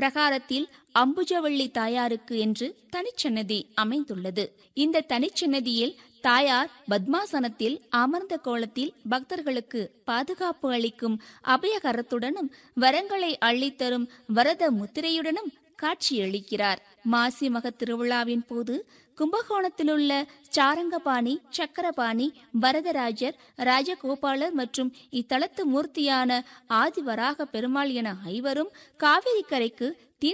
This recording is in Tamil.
பிரகாரத்தில் அம்புஜவள்ளி தாயாருக்கு என்று தனிச்சன்னதி அமைந்துள்ளது இந்த தனிச்சன்னதியில் தாயார் பத்மாசனத்தில் அமர்ந்த கோலத்தில் பக்தர்களுக்கு பாதுகாப்பு அளிக்கும் அபயகரத்துடனும் வரங்களை அள்ளித்தரும் வரத முத்திரையுடனும் காட்சியளிக்கிறார் மாசி மக திருவிழாவின் போது கும்பகோணத்திலுள்ள சாரங்கபாணி சக்கரபாணி வரதராஜர் ராஜகோபாலர் மற்றும் இத்தலத்து மூர்த்தியான ஆதிவராக பெருமாள் என ஐவரும் காவிரி கரைக்கு